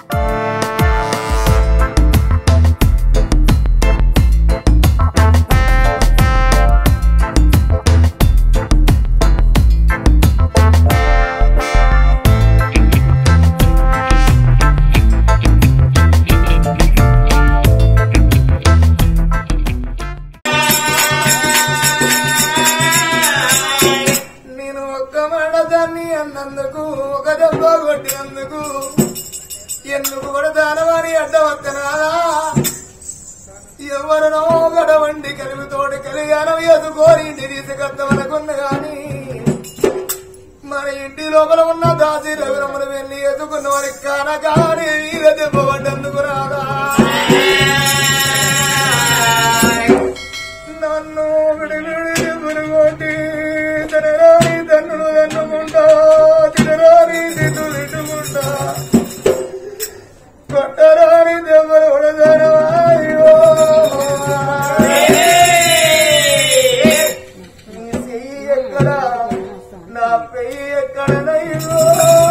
నేను ఒక్క మాట దాన్ని అన్నందుకు ఒక దెబ్బ కొట్టినందుకు ఎందుకు కొడతానవని అడ్డవక్కనా ఎవరినో గడవండి కలిమితోటి కలిగానం ఎదుకోరి ఇంటి తీసుకొద్దామనుకున్న గాని మన ఇంటి లోపల ఉన్న దాసి రవిరమ్మను వెళ్ళి ఎదుకున్న వారి కానగానే వీర దెబ్బ పడ్డందుకు రాదా నన్ను విడివిడి మునుగొట్టి తినరాని తన్నులు తన్నుకుంటా తినరాని తిట్టులు తిట్టుకుంటా కొట్టరాని దెబ్బలు కొడతారో నీ చెయ్యి ఎక్కడ నా పెయ్యి ఎక్కడ నయ్యో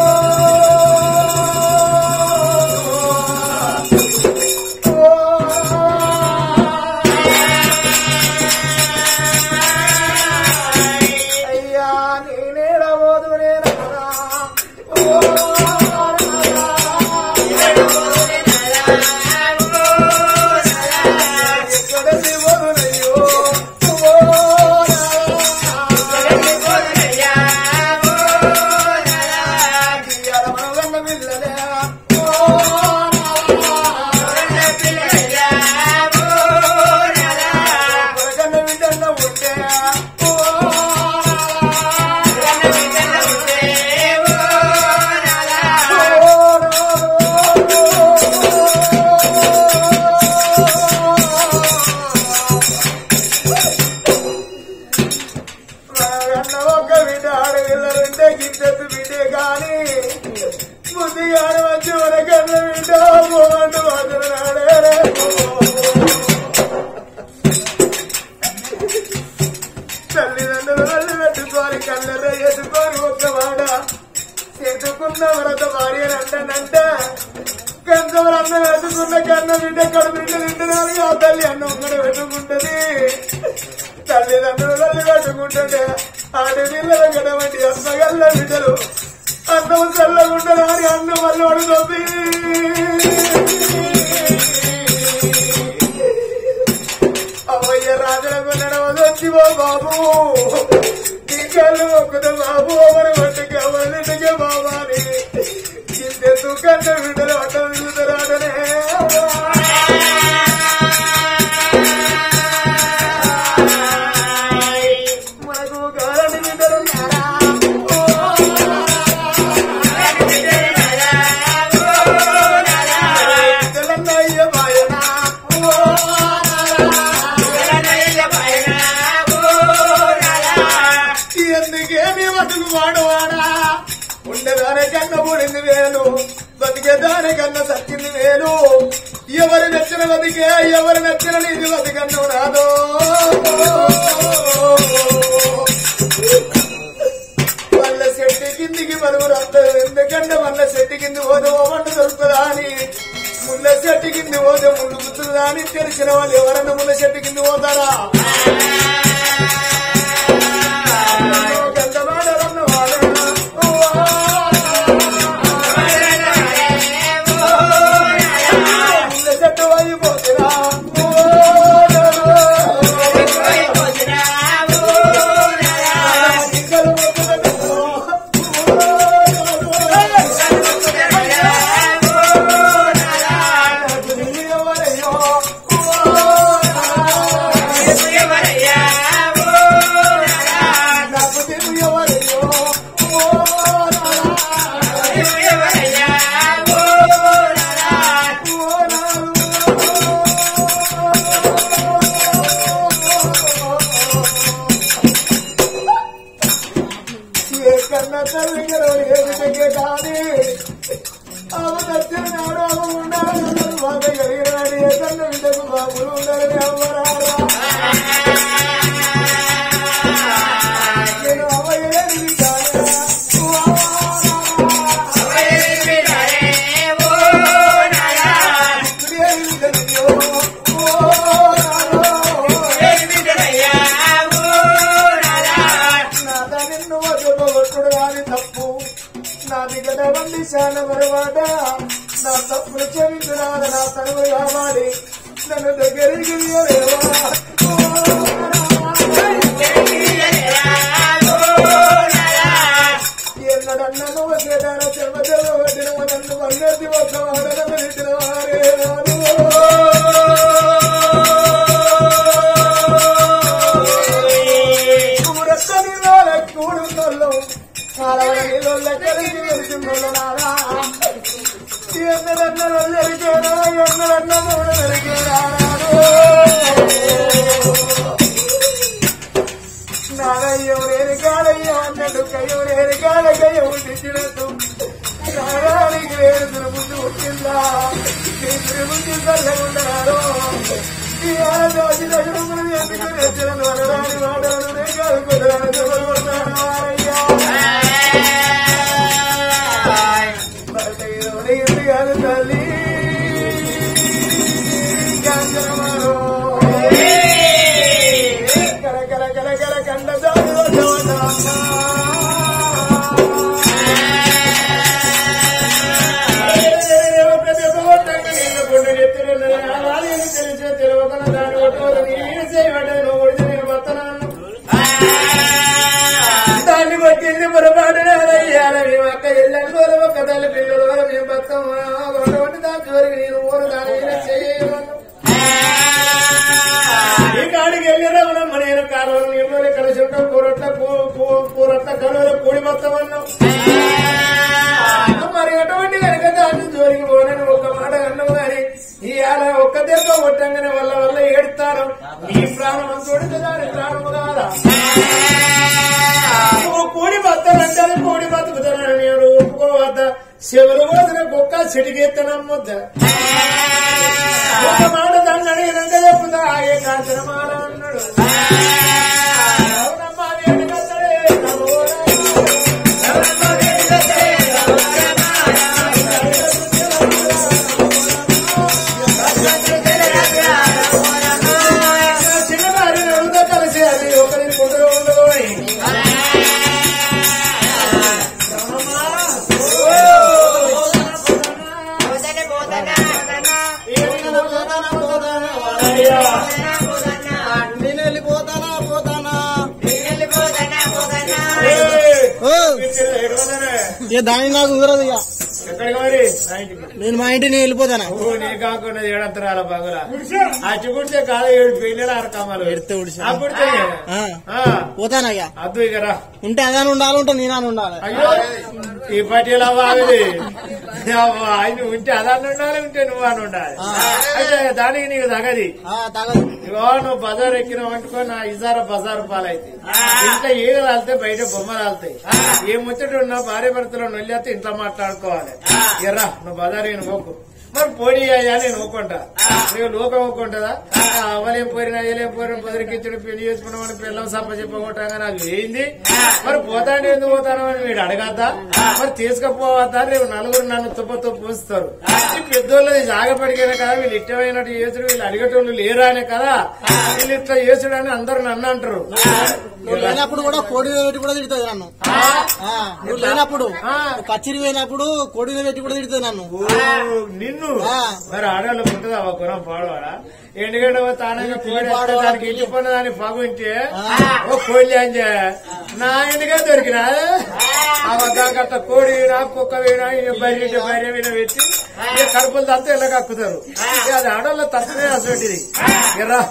అయ్యా నేనేడబోదు నేనరా ఎక్కడ దివోనయ్యో ఒక బిడ్డ ఆడపిల్లలుంటే గిద్దెత్తు బిడ్డే కానీ బుద్ధిగాని వచ్చి వరకన్న బిడ్డ పోమంటూ వదలనాడే తల్లిదండ్రులు వల్లి పెట్టుకోని కళ్ళలో ఎత్తుకొని ఒక్క మాట ఎత్తుకున్న వ్రత భార్య అంటానంట కంచవరు అన్నం ఎత్తుకున్న కన్న బిడ్డ కడు బిడ్డ తింటున్నారు ఆ తల్లి అన్నం ఒక్కడ పెట్టుకుంటది తల్లిదండ్రులు తల్లి కట్టుకుంటుంటే ఆడి పిల్లల గడవంటి అమ్మగల్ల బిడ్డలు అన్నం చల్లగుండదు అని అన్నం వల్ల తప్పి అమ్మయ్య రాజులకు నడవదొచ్చివో బాబు నీ కళ్ళు ఒక్కదు బాబు మరి ఒంటికి ఎవరింటికి బాబా అని ఇంతెందుకు కన్న బిడ్డలు అడ్డం చూతరాడనే మనకు కారణి బిడ్డలు బిడ్డలన్నయ్య మాయనా ఎందుకే నీ బతుకు వాడవాడా ఉండదానే కన్న పూడింది వేలు బతికేదానే కన్న సచ్చింది వేలు ఎవరు నచ్చిన బతికే ఎవరు నచ్చిన నీది బతికన్ను రాదో వాళ్ళ చెట్టు కిందికి మరుగు రద్దరు ఎందుకంటే వాళ్ళ చెట్టు కింది పోతే ఓమంట దొరుకుతుందా అని ముళ్ళ చెట్టు కింది పోతే ముళ్ళు గుర్తుందా అని తెలిసిన వాళ్ళు ఎవరన్నా ముళ్ళ చెట్టు కింది పోతారా గంటమాడలన్న వాడేనా? ఓ ముళ్ళ చెట్టు అయిపోతురా కన్నా తల్లి ఏమిటంటే కానీ ఆమె నచ్చిన నాడు ఆమె ఉండాలని బాధ కలిగినాడు ఏ కన్న బిడ్డకు బాబులు ఉండాలని అమ్మరారా నేను అమ్మయ్యేది కాదా? నువ్వు చెప్పగొట్టుడు వారి తప్పు నా దిగట వండి చాలా మరవాడ నా తప్పులు క్షమించురాద నా తనువు కావాలి నన్ను దగ్గరికి తీయలేవా? ఓ ఎన్నడన్నా నువ్వు చేదాన చెమటలో పట్టిన నన్ను వన్నది ఒక వాడన పెట్టిన వారే రాదు. కూరత్తని వాళ్ళ కూడున్నోళ్ళు, కాలవల నీళ్ళోళ్ళ కలిసి వెళ్తున్నోళ్ళు నారా. ఎన్నడన్నా వెళ్ళరికేనా, ఎన్నడన్నా మూడు వెలిగేనా రాదు. నాగయ్యో రేరు కాడయ్యో అన్నట్టు కయ్యో రేరు కాడయ్యో ఉండిచ్చినట్టు నాగానికి వేరు తిరుగుతూ వచ్చిందా నీ తిరుగుతూ చల్లగుండారు ఈ ఆరోజు దగ్గర ఎందుకు నచ్చిన వరరాని మాటలు నే కాదుకున్నాను చెప్పబడతాను వారయ్యా భర్తయ్యోని ఇది కాదు తల్లి కాంచనమారో కర కర కర కర కండ దాన్ని కొట్టింది పొరపాటు మేము అక్క ఎల్లని దూర ఒక తల్లి పిల్లలు వరకు మేము బతాం దాని చివరికి నేను ఊరు దాని చేయమన్నాం ఈ కాడికి వెళ్ళి రమణమ్మ నేను కాలువలు నీళ్ళు ఇక్కడ చుట్టం కూరట్ల కూరట్ల కలువలు కూడి మొత్తం అన్నాం మరి అటువంటి కనుక దాన్ని జోలికి పోనని ఒక మాట అన్నావు గాని ఈ ఆల ఒక్క దెబ్బ కొట్టంగానే వల్ల వల్ల ఏడుతారు నీ ప్రాణం అంతోడితే దాని ప్రాణం కాదా నువ్వు కూడి బతానంటే అది కూడి బతుకుతానని నేను ఒప్పుకోవద్ద చెవులు పోసిన కుక్క చిటికెత్తనమ్మొద్ద ఒక మాట దాన్ని అడిగినంత చెప్పుదా ఆగే కాంచన మాట అన్నాడు అవునమ్మా, వేడి కత్తడే, నవ్వురా. అవునమ్మా, వేడి కత్తడే, నవ్వురా. చిన్నవారి నవ్వుతో కలిసి అది ఒకరి కుదురు ఉండబోయి నేను వెళ్ళిపోతానా పోతానా ఓ, ఇక దాని నాకు కుదరదు ఇక ఎక్కడికి మరి నా ఇంటికి నేను మా ఇంటిని వెళ్ళిపోతానా ఓ నీ కాకుండా ఏడంతరాల పగుల అచ్చి కుడితే కాదు ఏడు పెళ్ళిన అరకమ్మలు ఎడితే ఉడిసా. ఆ కుడితే ఆ, ఆ, పోతానా ఇక అద్దు ఇక రా ఉంటే అదాని ఉండాలి ఉంటే నేనాని ఉండాలి అయ్యో ఈ పట్టీలు అవ్వాలి ఆయన ఉంటే అదాన్ని ఉండాలి ఉంటే నువ్వు అని ఉండాలి అయితే దానికి నీకు తగది ఆ, తగదు ఇగో నువ్వు బజార్ ఎక్కిన వంటుకో నా ఇజార బజార్ పాలైతే ఇంట్లో ఈగలు రాలితే బయట బొమ్మ రాలితాయి ఏ ముచ్చట ఉన్నా భార్య భర్తలో నొల్లేస్తే ఇంట్లో మాట్లాడుకోవాలి ఎర్రా నువ్వు బజార్ ఈయన పోకు మరి పోనీ అయ్యా నేను ఊకుంటా నువ్వు లోకం ఊకుంటుందా అవలేం పోయిన అయ్యలేం పోయిన పొదరికిచ్చుడు పెళ్లి చేసుకున్నామని పిల్లల సప్ప చెప్పగొట్టాగా నాకు ఏంది మరి పోతాండి ఎందుకు పోతాను అని వీడు అడగద్దా మరి తీసుకుపోవద్దా రేపు నలుగురు నన్ను తుప్ప తుప్పు ఉంచుతారు ఈ పెద్దోళ్ళది జాగపడికైనా కదా వీళ్ళు ఇష్టమైనట్టు చేసుడు వీళ్ళు అడిగేటోళ్ళు లేరానే కదా వీళ్ళు ఇట్లా చేసుడు అని అందరు నన్ను అంటారు నువ్వు లేనప్పుడు కూడా కోడి పెట్టి కూడా తిడుతుంది నన్ను ఆ, నువ్వు లేనప్పుడు ఆ. కచ్చిరి పోయినప్పుడు కోడిని పెట్టి కూడా తిడుతుంది నన్ను ఓ, నిన్ను ఆ. మరి ఆడవాళ్ళకి ఉంటుందా ఒక గుణం పాడవాడా ఎందుకంటే ఓ తానంగా కోడి వేస్తే దానికి ఇంటి పన్న దాన్ని పగుంటే ఓ కోడి అంజే నా ఎందుకే దొరికినా అవగాకట్ట కోడి వీణా కుక్క వీణా ఈయన బర్రె ఇటు బర్రె వీణ పెట్టి ఇక కడుపులు తప్ప ఇలా కక్కుతారు ఇక అది ఆడవాళ్ళ తప్పనే అసలు ఎర్రా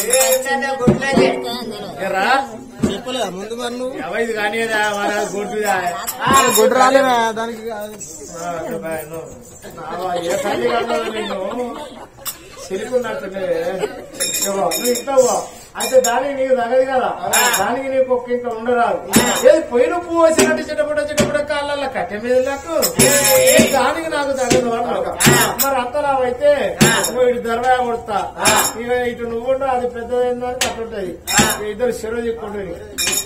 ఎర్రా చెప్పలేదా ముందు మరి నువ్వు ఎవరిది కానీదా మన గొడ్డుదా గుడ్డు రాలేదా దానికి కాదు. ఏ తల్లి కన్నదో నిన్ను సిరికున్నట్టుండే ఇవ్వ, నువ్వు ఇంట్లో ఇవ్వ. అయితే దానికి నీకు తగదు కదా దానికి నీకు ఒక్క ఇంట్లో ఉండరాదు ఏది పోయిన పువ్వు వచ్చినట్టు చిన్నపుట చిన్నపుట కాళ్ళల్లో కట్టె మీద నాకు దానికి నాకు తగదు అన్నాడు మరి అంతలావైతే ఇటు దర్వా కొడతా ఇక ఇటు నువ్వు ఉండవు అది పెద్దదైందని కట్టుంటది ఇక ఇద్దరు చెరువు దిక్కుంటుంది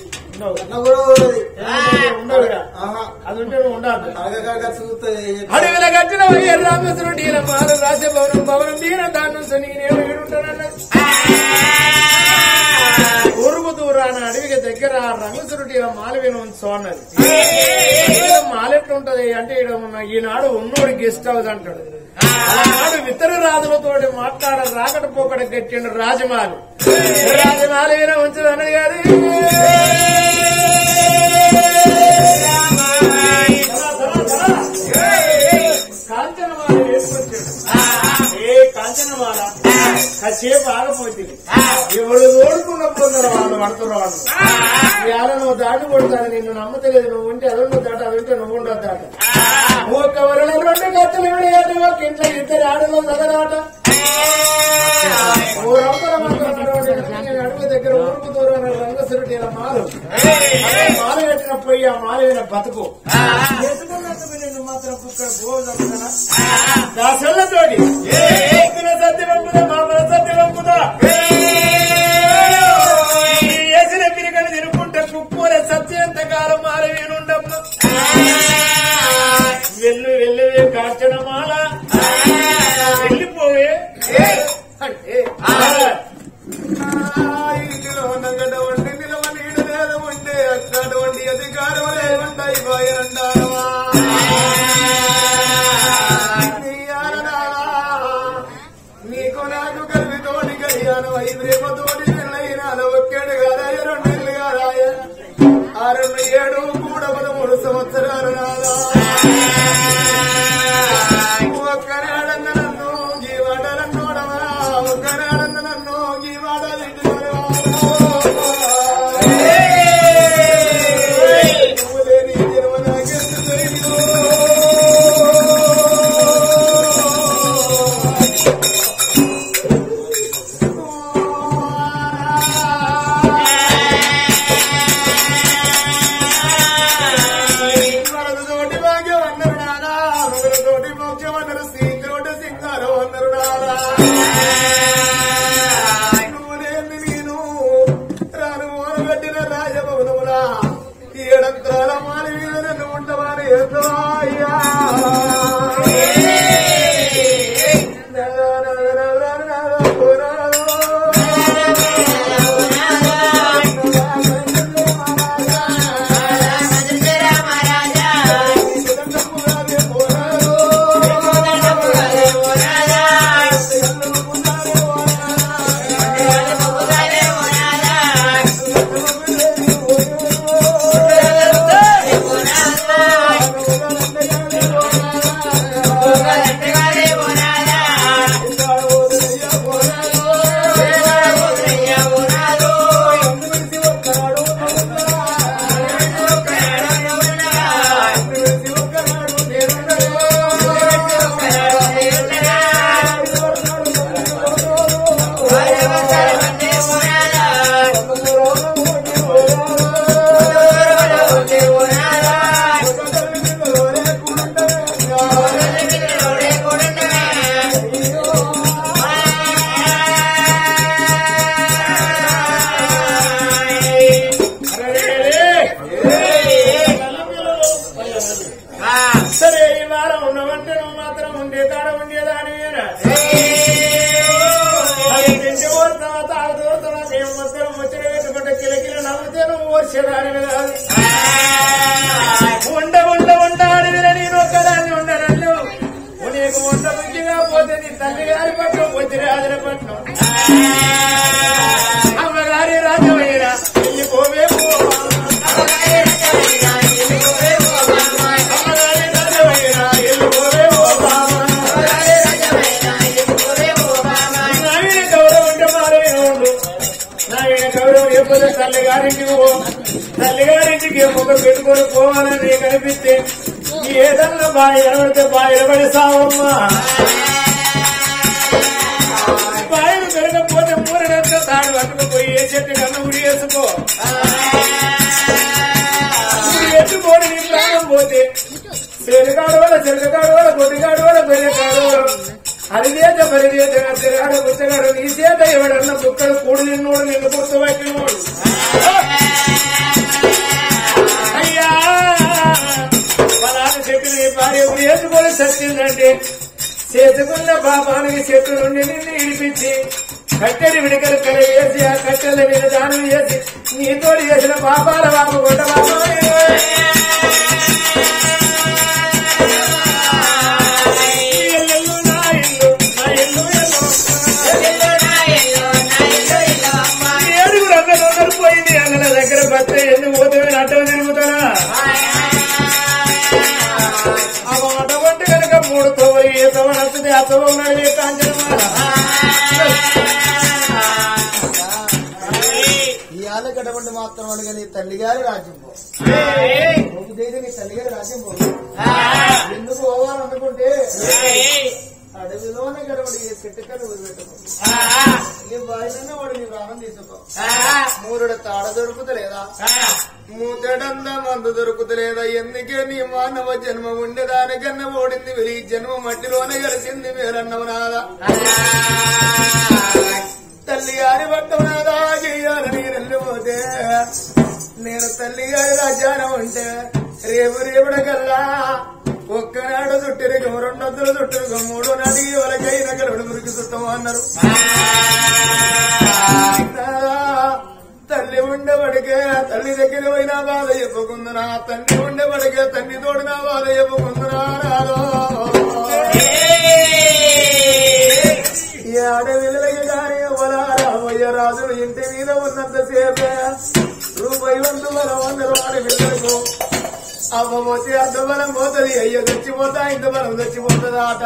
ఉండవు ఇక. అది ఉంటే నువ్వు ఉండదు అడవిల కట్టిన రామేశ్వరుడు ఈయన మారు రాసే భవనం భవనం తీర దాని నుంచి నేను ఈడుంటానన్న ఉరుగు దూరాన అడవికి దగ్గర దగ్గర రంగసురుడి మాలవీన ఉంచు అన్నది మాల ఎట్లుంటది అంటే ఈడ ఉన్న ఈనాడు ఉన్నోడు గెస్ట్ హౌస్ అంటాడు ఆనాడు ఇతర రాజులతోటి మాట్లాడ రాకట పోకడ కట్టిండు రాజమాలు రాజమాల వీణ ఉంచదు అన్నది కాదు కాంచనమాల వేసుకొచ్చాడు ఏ కాంచనమాల కాసేపు ఆగపోతుంది ఎవడు ఓడుకున్న పొందరు వాళ్ళు పడుతున్న వాళ్ళు ఇవాళ నువ్వు దాటి కొడతాను నిన్ను నమ్మతలేదు నువ్వు ఉంటే అది నువ్వు దాట అది ఉంటే నువ్వు ఉండదు దాట ఒక వరలో రెండు కత్తులు విడియాలి ఒక ఇంట్లో ఇద్దరు ఆడలో చదరాట ఓ రౌతల అడుగు దగ్గర ఊరుకు దూరం రంగసురుడి మాలు అదే మాల కట్టిన పోయి ఆ మాల మీద బతుకు ఎత్తుకున్నందుకు నిన్ను మాత్రం కుక్క గోజమ్ముదనా దాసల్లతోటి ఎత్తున సత్య పంపుదా మామల సత్య పంపుదా వేసిన పిరికలు తినుకుంటే కుప్పూరే సత్యంత కాలం మాల వీనుండమ్మ వెళ్ళు వెళ్ళవే కార్చన మాల వెళ్ళిపోవే అంటే ఇంటిలో నగడ వండి నిలవ నీడ లేదు ఉండే అక్కడ వండి అధికారం లేవుంటాయి భయండావా నీకు నాకు కలిపి తోడి కలిగాను ఐదు రేప తోడి పిల్లయినాను ఒక్కడు కాదాయ రెండు నెలలు కాదాయ ఆరు ఏడు కూడా పదమూడు సంవత్సరాలు నాదా ఒక్కనాడన్న నన్ను జీవాడలన్నోడవా ఒక్కనాడన్న నన్ను జీవాడలింటి నువ్వు లేని జన్మ నాకెందుకు తెలియదు? మనతోటి భాగ్యం అన్నారు నాదా మనతోటి మోక్షం అన్నారు శ్రీతోటి సింగారం అన్నారు నాదా నువ్వు లేని నేను రాను మొదలుపెట్టిన రాజభవనములా ఏడంత్రాల మాలి మీద నన్ను ఉండవాని ఎంతో అయ్యా సరే ఈ వారం ఉన్నవంటే నువ్వు మాత్రం ఉండే కాడ ఉండేదాని అది తింటే పోతావా తాగుతావా మేము మధ్యలో ముచ్చట పెట్టుకుంటే కిలకిల నవ్వుతే నువ్వు వచ్చేదాని కాదు ఉండ ఉండ ఉండాలి నేను ఒక్కదాన్ని ఉండనల్లు నీకు వంట బుద్ధిగా పోతే నీ తల్లి గారి పట్నం వచ్చి రాజుల పట్నం అమ్మగారి రాజమైన వెళ్ళిపోవే అమ్మగారి రాజమైన వెళ్ళిపోవే నాయన గౌరవం అంటే మారేవాడు నాయన గౌరవం ఎప్పుడు తల్లిగారింటికి పో తల్లిగారింటికి మొక్క పెట్టుకొని పోవాలని నీకు అనిపిస్తే ఏదన్నా బాగా ఎనబడితే బాగా ఎనబడి సావమ్మా బాయిలు పెరగకపోతే మూరడంతా తాడు పట్టుకుపోయి ఏ చెట్టు కన్నా ఉడి వేసుకో ఉడి ఎత్తుకోని నీ ప్రాణం పోతే చెరుగాడు వల్ల చెరుగాడు వల్ల గొడ్డిగాడు వల్ల బెల్లగాడు హరిదేత పరిదేత తిరగాడు పుచ్చగాడు నీ చేత ఎవడన్న బుక్కడు కూడు నిన్నోడు నిన్ను గుర్తుపట్టినోడు అయ్యా ఫలానా చెప్పిన నీ భార్య ఉడి వేసుకొని సత్యిందంటే చేసుకున్న పాపానికి చెట్టు నుండి నిన్ను ఇడిపించి కట్టెని విడికలు కల వేసి ఆ కట్టెల మీద దానం చేసి నీతో చేసిన పాపాల బాబు కొట్ట ఏడుగురు అక్కడ ఒకరు పోయింది అన్న దగ్గర భర్త ఎందుకు పోతే అట్టలు తిరుగుతానా ఆ మాట వంట కనుక మూడు తోవలు ఏ తవ నచ్చుతుంది ఆ తవ ఉన్నాడు ఏ కాంచనమాల ఇవాళ గడపండి మాత్రం అనగా నీ తల్లి గారి రాజ్యం పో నువ్వు దేని నీ తల్లి గారి రాజ్యం పో ఎందుకు పోవాలనుకుంటే అడవిలోనే గడపడి ఏ చెట్టుకని వదిలిపెట్టకు ఏ బాయిలన్నా వాడు నీ ప్రాణం తీసుకో మూరుడు తాడ దొరుకుతలేదా మూతడంద మందు దొరుకుతలేదా ఎందుకే నీ మానవ జన్మ ఉండేదానికన్నా ఓడింది వెలి జన్మ మట్టిలోనే కలిసింది మీరన్నవు నాదా తల్లి గారి పట్టం నాదా చెయ్యాలని వెళ్ళిపోతే నేను తల్లి గారి రాజ్యానం ఉంటే రేపు రేపడకల్లా ఒక్కనాడు చుట్టిరుగం రెండొద్దులు చుట్టిరుగం మూడో నాటికి ఎవరికైనా గెలవడు మురికి చుట్టం అన్నారు నాదా, తల్లి ఉండబడికే తల్లి దగ్గర పోయినా బాధ చెప్పుకుందునా తండ్రి ఉండబడికే తండ్రి తోడు నా బాధ చెప్పుకుందునా నాదో ఈ ఆడవిల్లకి కానీ రామయ్య రాజులు ఇంటి మీద ఉన్నంత సేపే రూపాయి వంద బలం వందల వాడి పిల్లలకు అమ్మ పోతే అంత బలం పోతుంది అయ్యో తెచ్చిపోతా ఇంత బలం తెచ్చిపోతుంది ఆట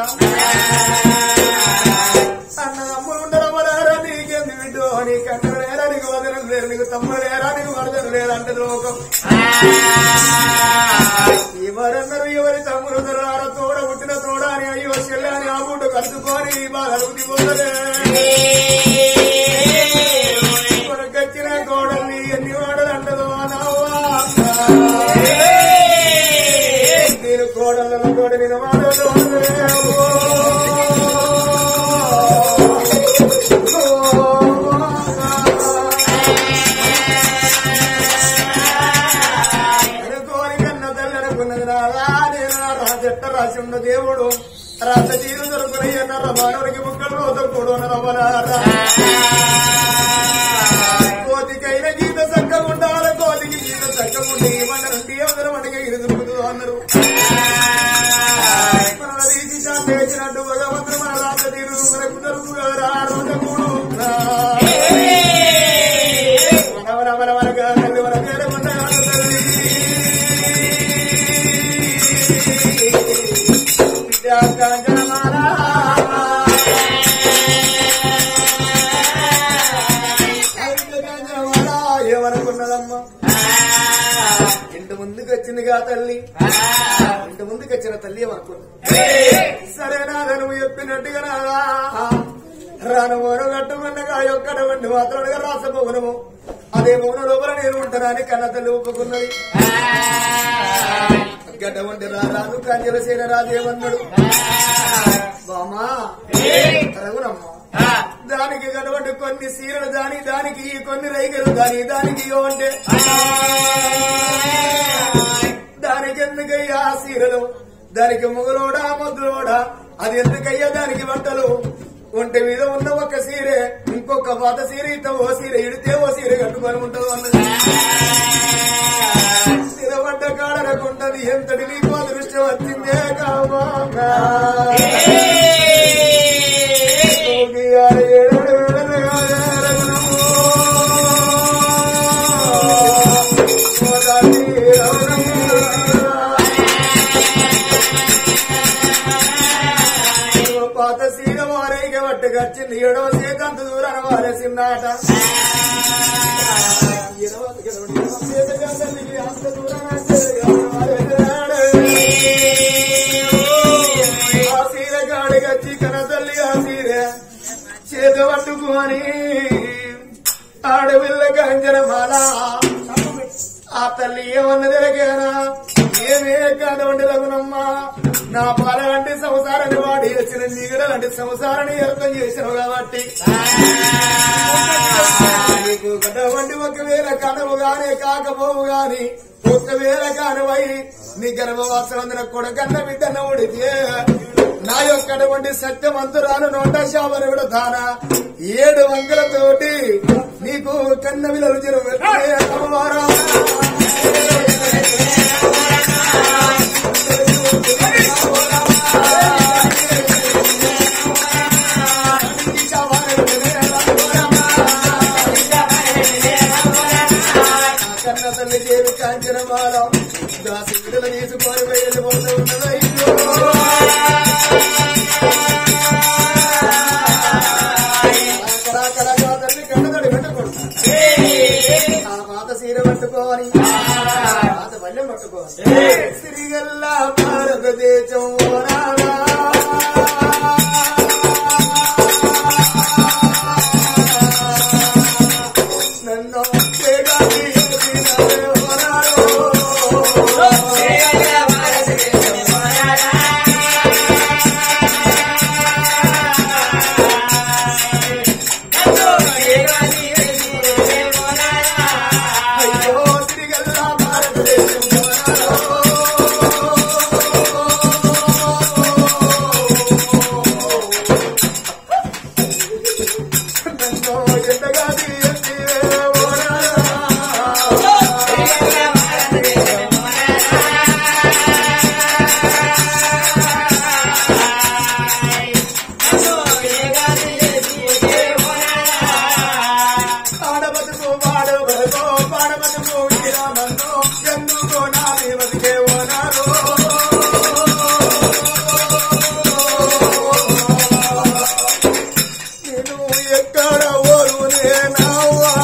అన్న అమ్ములు ఉండడం వలరా నీకెందు విడ్డు నీ కన్నడ లేరా నీకు వదనం లేరు నీకు తమ్ముడు లేరా నీకు వరదలు లేరు అంటే లోకం ఎవరన్నారు ఎవరి తమ్ముడు రారా తోడ పుట్టిన తోడ అని అయ్యో చెల్లె అని ఆ బుడ్డు కలుసుకొని బాధలు దిపోతలే కొనకొచ్చిన కోడల్ని ఎన్ని వాడలు అంటదో నేను కోడళ్ళలో కూడా నేను వాడలు కోరికన్న తల్లనుకున్నది రాదా నేను రాజెట్ట రాసి ఉన్న దేవుడు రాత తీరు దొరుకునయ్యన్న రమానుడికి ముక్కలు దొరుకుడు రమణారా కోతికైన గీత చక్కగా ఉండాలి కోతికి గీత చక్కగా ఉండి ఏమన్నారు అందరూ మనకి ఇది దొరుకుతుందో అన్నారు మన తీసి చేసినట్టు భగవంతుడు మన రాత తీరు మనకు దొరుకు కదా రోజు మన మన మన తల్లి మన పేరు మన ఏమనుకున్నదమ్మా ఇంటి ముందుకు వచ్చిందిగా తల్లి ఇంటి ముందుకు వచ్చిన తల్లి ఏమనుకున్నది సరేనా నువ్వు చెప్పినట్టుగా నాదా రాను మోను కట్టుకున్నగా ఒక్కడ వండి మాత్రమే రాసపోవనము అదే మౌన లోపల నేను ఉంటానని కన్న తల్లి ఒప్పుకున్నది గడ్డ వంటి రారాదు కంజలసేన రాజేమన్నాడు బామా రఘునమ్మ దానికి కనబడి కొన్ని సీరలు దాని దానికి కొన్ని రైగలు దాని దానికి ఇయ్యో అంటే దానికి ఎందుకయ్యా ఆ సీరలు దానికి మొగలోడా మొద్దులోడా అది ఎందుకయ్యా దానికి బట్టలు ఒంటి మీద ఉన్న ఒక సీరే ఇంకొక పాత సీర ఇత ఓ సీర ఇడితే ఓ సీర కట్టుకొని ఉంటది అన్నది నిలబడ్డ కాడనకుంటది ఎంతటి నీకు అదృష్టం వచ్చిందే కామా పాత సీన వారైక పట్టుకొచ్చింది ఏడవ సేకంత దూరాన వారేసిందాట అంత దూరాన ఆ సీర గాడిగచ్చి కన తల్లి ఆ సీర చేత పట్టుకొని ఆడవిల్ల గంజన మాల ఆ తల్లి ఏమన్నది ఎరగేనా ఏమే కాదవండి రఘునమ్మా నా పాల లాంటి సంసారాన్ని వాడి వచ్చిన నీగడ లాంటి సంసారాన్ని అర్థం చేసావు కాబట్టి నీకు గడవండి ఒకవేళ కనవు గానే కాకపోవు గాని ఒకవేళ కానువై నీ గర్భవాసవందన కొడకన్న బిడ్డన ఉడితే నా యొక్కటువంటి సత్యమంతురాలు నోట శావరుడు దాన ఏడు వంకలతోటి నీకు కన్న విలలు చెరువు కన్న తల్లి చేరు కాంచనమాల దాసి విడుదల తీసుకొని వెళ్ళిపోతూ ఉన్నదయ్యో కరాకరగా తల్లి కన్నదడి పెట్టుకుంటా ఆ మాత సీర పట్టుకోవాలి మాత పల్లెం పట్టుకోవాలి సిరిగల్లా భారతదేశం ఓనాడా. నన్ను వేగాన్ని ఎత్తినవే ఓనాడో. అయ్యో సిరిగల్లా భారతదేశం నన్ను ఎండగాని ఎత్తివే ఓనాడా. ఆడబతుకు వాడబతుకో పాడబతుకు విరామన్నో ఎందుకో నా దేవతకే ఓనారో నేను ఎక్కడ ఓరు నేనావా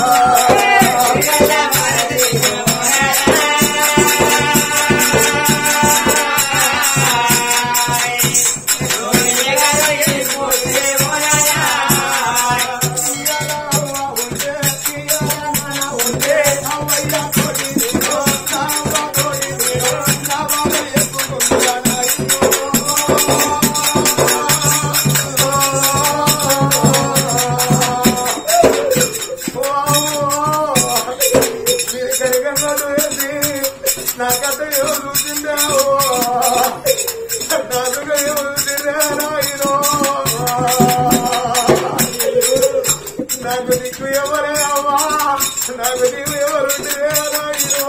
నాకత ఎవరు తిన్నావో నాకుగా ఎవరు తిన్నారాయినో నాకు దిక్కు ఎవరే అమ్మా నాకు దిక్కు ఎవరు తిన్నారాయినో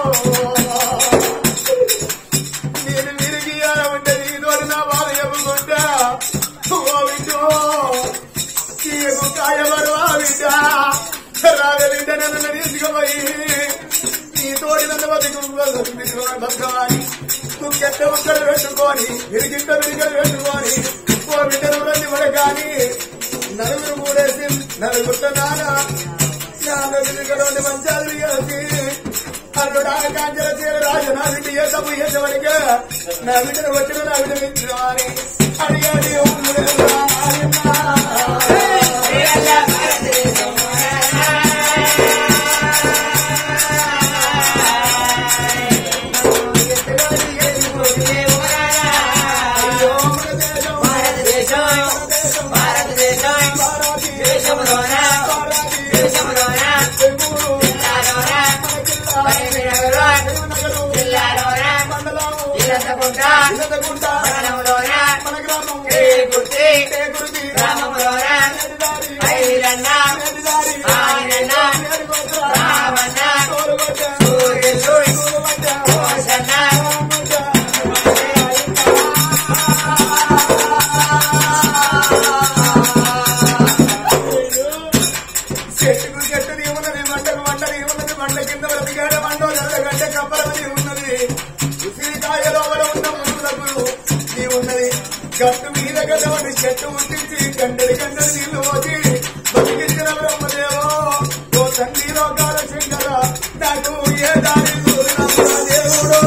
నేను విరిగి ఉంటే నీతో నా బాధ చెప్పుకుంటా ఓ వింటో తీయకు కాయవరు ఆ బిడ్డ రాగ బిడ్డ నన్ను తీసుకుపోయి నీ తోడి నన్ను బతుకు బతకవాలి తుక్కెట్ట ముక్కలు పెట్టుకొని విరిగిట్ట విరిగలు పెట్టుకొని ఓ బిడ్డను రండి మన కానీ నలుగురు మూడేసి నలుగురు నాన్న విరిగలోని మంచాలు కలిసి అటు కాంచల చీర రాజు నా బిడ్డ ఏ తప్పు చేసేవాడిగా నా బిడ్డను వచ్చిన నా బిడ్డ మించుకోవాలి అడిగాడి చెట్టుకు చెట్టు ఉన్నది మంటకు మంటది ఉన్నది మంట కింద బ్రతికాడ మండో గంట కప్పలది ఉన్నది ఉసిరికాయ లోపల ఉన్న మునులకు నీ ఉన్నది గట్టు మీద గడవని చెట్టు ఉట్టించి గంటడి గంటడి నీళ్లు పోసి బతికించిన బ్రహ్మదేవో ఓ తండ్రి లోకాల శంకర నాకు ఏ దారి చూడనమ్మా దేవుడో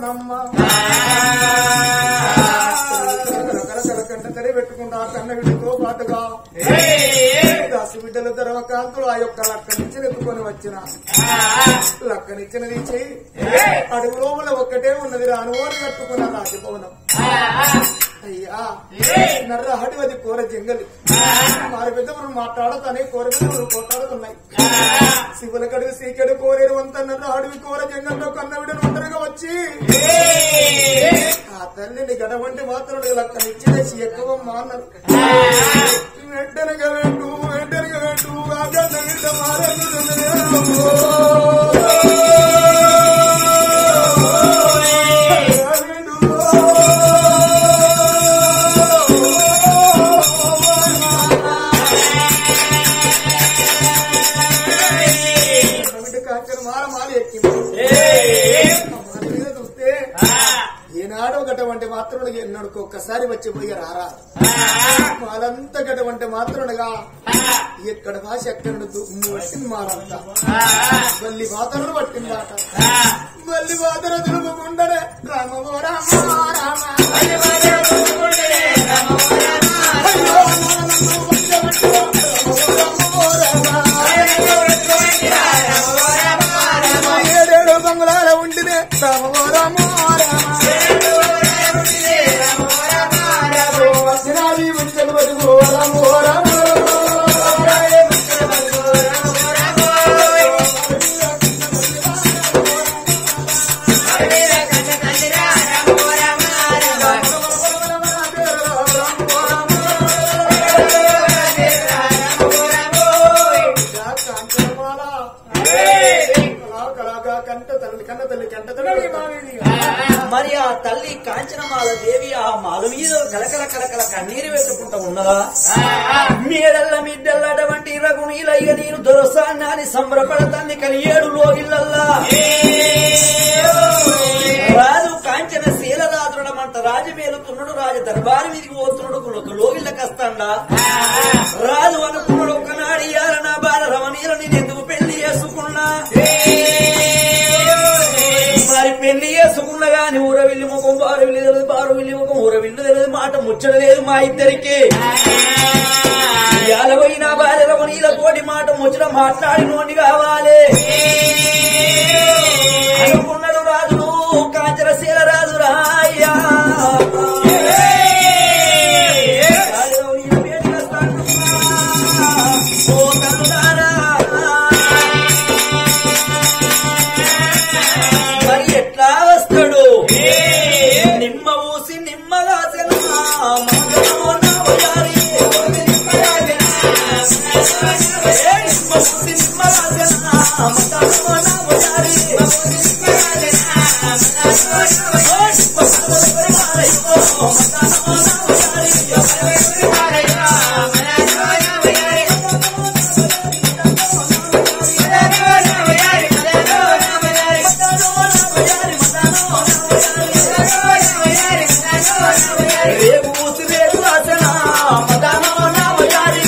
పోరమమ్మ కలకల కంట తడి పెట్టుకుంటా కన్న బిడ్డతో పాటుగా దాసి బిడ్డల ధర్మకాంతులు ఆ యొక్క లక్కనిచ్చిన ఎత్తుకొని వచ్చిన లక్కనిచ్చినది చెయ్యి అడుగు లోపల ఒక్కటే ఉన్నది రాను ఓడి కట్టుకున్న రాజభవనం అయ్యా నర్ర హడివది కూర జంగలి మారి పెద్దలు మాట్లాడతానే కూర పెద్దలు కొట్లాడుతున్నాయి శివుల కడుగు సీకెడు కోరేరు వంత నర్ర హడివి కూర జంగల్లో కన్నవిడను ఒంటరిగా వచ్చి ఆ తల్లిని గడవంటి మాత్రం లక్కనిచ్చేసి ఎక్కువ మాన్నారు వెంటనగా వెంటు వెంటనగా వెంటు రాజన్న వీళ్ళ కాచరు మాల మాల ఎక్కింది మాల మీద చూస్తే ఏనాడు గటువంటి మాత్రుడికి ఎన్నడుకు ఒక్కసారి వచ్చి పోయి రారా మాలంతా గటువంటి మాత్రుడుగా ఎక్కడ భాష ఎక్కడ దుమ్ము పట్టింది మాలంతా మళ్ళీ మాతరుడు పట్టిందాట మళ్ళీ మాతర దులుపుకుండనే రామ ఓ రామ ఓ రామ అయ్యో, రామ ఓ రామ. ఏడేడు బంగుళాల ఉండినే రామ ఓ రామ ఓ రామ వచ్చినాది ముంచెలు బతుకు ఓ రామ ఓ రామ కంట తల్లి కన్న తల్లి కంట తల్లి మరి ఆ తల్లి కాంచనమాల దేవి ఆ మాల మీద కలకల కలకల కన్నీరు పెట్టుకుంటా ఉన్నదా మీరల్ల మిడ్డల్లటువంటి రఘునీలయ్య నేను దొరసాన్ని సంబరపడతాన్ని కని ఏడు లోగిల్లల్లా రాజు కాంచన శీలరాదుడమంట రాజు మేలుతున్నాడు రాజు దర్బారు మీదికి పోతున్నాడు ఒక లోగిళ్ళ కస్తాండా రాజు అనుకున్నాడు ఒకనాడు ఇయ్యాల నా బాల రమణీల నేను ఎందుకు పెళ్లి చేసుకున్నా మరి పెళ్లి చేసుకున్న గాని ఊర వెళ్ళి ముఖం బారు వెళ్ళి తెలియదు బారు వెళ్ళి ముఖం ఊర వెళ్ళి తెలియదు మాట ముచ్చట లేదు మా ఇద్దరికి ఎలవైన బాల్యరమ నీల కోటి మాట ముచ్చట మాట్లాడినోని కావాలి అనుకున్నాడు రాజును కాంచరశీల రాజు రాయ్యా రాజరమణీల పేరు కస్తాడు. ఓ తల్లులారా. మరి ఎట్లా వస్తాడు నిమ్మ ఊసి నిమ్మగా రేపు ఊసి రేపు వాసన మదనో నామయారి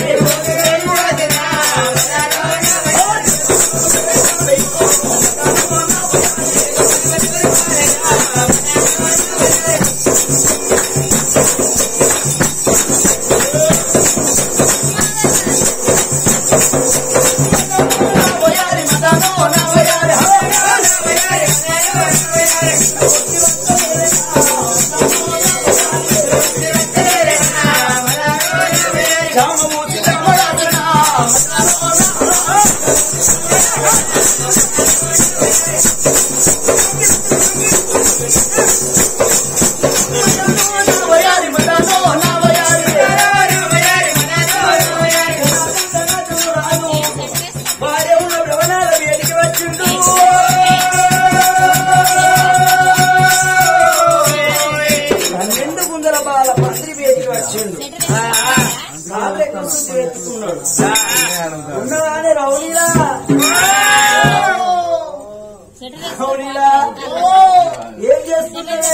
నామయారి మదనో నామయారి జామూసి నామయారి నామయారి మదనో నామయారి భార్య ఉన్న భ్రమణాల వేడికి వచ్చిండు పన్నెండు గుందల బాల పందిరి వేడికి వచ్చిండు కాళ్ళే కూర్చుని ఎత్తుకున్నాడు ఉన్నదానే రౌడీలా రౌడీలా ఏం చేస్తున్నాడే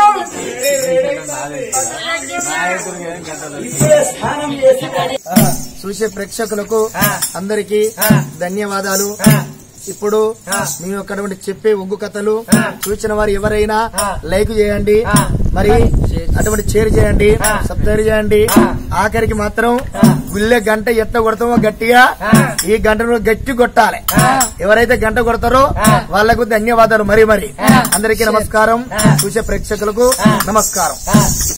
ఇప్పుడే స్నానం చేసి చూసే ప్రేక్షకులకు అందరికీ ధన్యవాదాలు ఇప్పుడు మేము అక్కడ చెప్పే ఒగ్గు కథలు చూసిన వారు ఎవరైనా లైక్ చేయండి మరి అటువంటి షేర్ చేయండి సబ్స్క్రైబ్ చేయండి ఆఖరికి మాత్రం గుల్లె గంట ఎట్ట కొడతామో గట్టిగా ఈ గంటను గట్టి కొట్టాలి ఎవరైతే గంట కొడతారో వాళ్లకు ధన్యవాదాలు మరి మరి అందరికీ నమస్కారం చూసే ప్రేక్షకులకు నమస్కారం